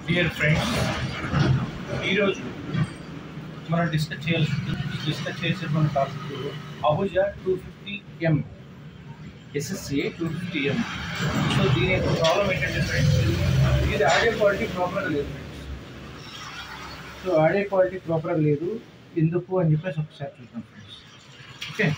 dear friends ఈరోజు మనం discuss చేయాల్సి డిస్కస్ చేసేటువంటి topic Ahuja two fifty M SSC two fifty M so దీని యొక్క ప్రాబ్లం ఏంటంటే ఫ్రెండ్స్ ఇది ఆడియో క్వాలిటీ ప్రాపర్గా లేదు ఫ్రెండ్స్ సో ఆడియో క్వాలిటీ ప్రాపర్గా లేదు ఎందుకు అని చెప్పేసి ఒకసారి చూద్దాం ఫ్రెండ్స్ ఓకే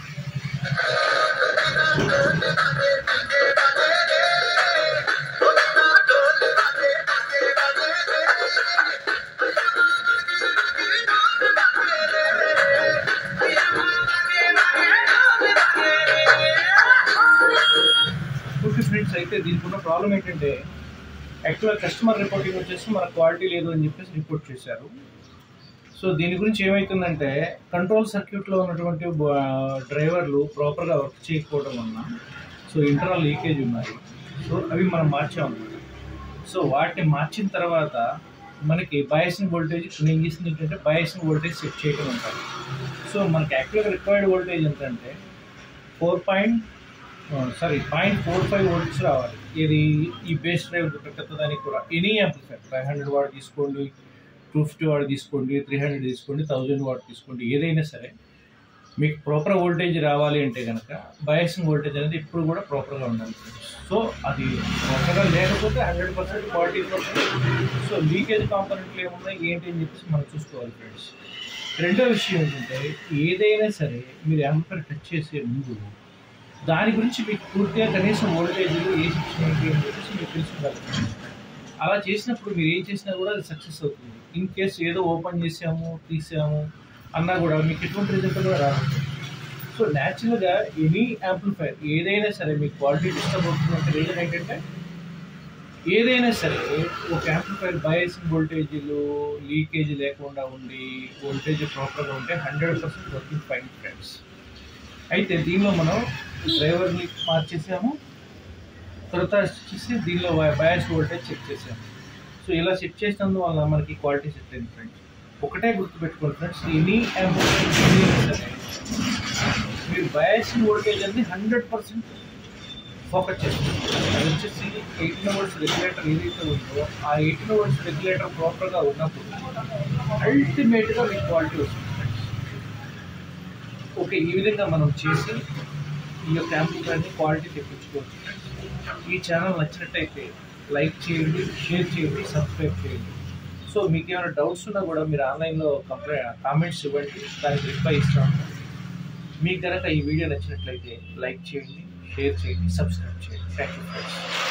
ఓకే ఫ్రెండ్స్ అయితే దీనికి ఉన్న ప్రాబ్లం ఏంటంటే యాక్చువల్గా కస్టమర్ రిపోర్టింగ్ వచ్చేసి మన క్వాలిటీ లేదు అని చెప్పేసి రిపోర్ట్ చేశారు సో దీని గురించి ఏమవుతుందంటే కంట్రోల్ సర్క్యూట్లో ఉన్నటువంటి బ- డ్రైవర్లు ప్రాపర్గా వర్క్ చేయకపోవడం వలన సో ఇంటర్నల్ లీకేజ్ ఉన్నాయి సో అవి మనం మార్చామన్నమాట సో వాటిని మార్చిన తర్వాత మనకి బయాసింగ్ వోల్టేజ్ నేను చేసింది ఏంటంటే బయాసింగ్ వోల్టేజ్ సెట్ చేయడం ఉంటుంది సో మనకి యాక్చువల్గా రిక్వైర్డ్ వోల్టేజ్ ఎంతంటే four point sorry point four five volts రావాలి ఇది ఈ బేస్ డ్రైవ్ పెట్టదానికి కూడా any amplifier five hundred watt తీసుకోండి టూ ఫిఫ్టీ వాట్ తీసుకోండి త్రీ హండ్రెడ్ తీసుకోండి థౌజండ్ వాట్ తీసుకోండి ఏదైనా సరే మీకు ప్రాపర్ వోల్టేజ్ రావాలి అంటే కనుక బయాసింగ్ వోల్టేజ్ అనేది ఇప్పుడు కూడా ప్రాపర్గా ఉండాలి సో అది ప్రాపర్గా లేకపోతే hundred percent quality so leakage కాంపనెంట్లు ఏమున్నాయి ఏంటి అని చెప్పేసి మనం చూసుకోవాలి ఫ్రెండ్స్ రెండో విషయం ఏంటంటే ఏదైనా సరే మీరు యాంపర్ టచ్ చేసే ముందు దాని గురించి మీకు పూర్తిగా కనీసం వోల్టేజ్లు ఏ సెక్షన్ ఏంటి అని చెప్పేసి మీకు తెలిసి ఉండాలి అలా చేసినప్పుడు మీరు ఏం చేసినా కూడా అది సక్సెస్ అవుతుంది ఇన్ కేస్ ఏదో ఓపెన్ చేసాము తీసాము అన్నా కూడా మీకు ఎటువంటి రిజల్ట్ కూడా రాదు సో న్యాచురల్గా ఎనీ యాంప్లిఫైర్ ఏదైనా సరే మీకు క్వాలిటీ డిస్టర్బ్ అవుతుందంటే రీజన్ ఏంటంటే ఏదైనా సరే ఒక యాంప్లిఫైర్ బయాసింగ్ వోల్టేజీలు లీకేజ్ లేకుండా ఉండి వోల్టేజ్ ప్రాపర్గా ఉంటే hundred percent working fine friends అయితే దీనిలో మనం డ్రైవర్ని మార్చేసాము తర్వాత వచ్చేసి దీనిలో బయాస్ వోల్టేజ్ చెక్ చేసాము సో ఇలా సెట్ చేసినందువల్ల మనకి క్వాలిటీ సెట్ అయింది ఫ్రెండ్స్ ఒకటే గుర్తుపెట్టుకోండి ఫ్రెండ్స్ ఎనీ యాంప్లిఫైర్ సరే మీరు బయాసింగ్ వోల్టేజ్ అనేది హండ్రెడ్ పర్సెంట్ ఫోకస్ చేస్తుంది అది వచ్చేసి ఎయిటీన్ అవర్స్ రెగ్యులేటర్ ఏదైతే ఉందో ఆ ఎయిటీన్ అవర్స్ రెగ్యులేటర్ ప్రాపర్గా ఉన్నప్పుడు అల్టిమేట్గా మీకు క్వాలిటీ వస్తుంది ఓకే ఈ విధంగా మనం చేసి ఈ యొక్క యాంప్లిఫైర్ని క్వాలిటీ తెప్పించుకోవచ్చు ఈ ఛానల్ నచ్చినట్టయితే లైక్ చేయండి షేర్ చేయండి సబ్స్క్రైబ్ చేయండి సో మీకు ఏమైనా డౌట్స్ ఉన్నా కూడా మీరు ఆన్లైన్లో కంప్లై కామెంట్స్ ఇవ్వండి దానికి రిప్లై ఇస్తాము మీకు కనుక ఈ వీడియో నచ్చినట్లయితే లైక్ చేయండి షేర్ చేయండి సబ్స్క్రైబ్ చేయండి థ్యాంక్ యూ ఫ్రెండ్స్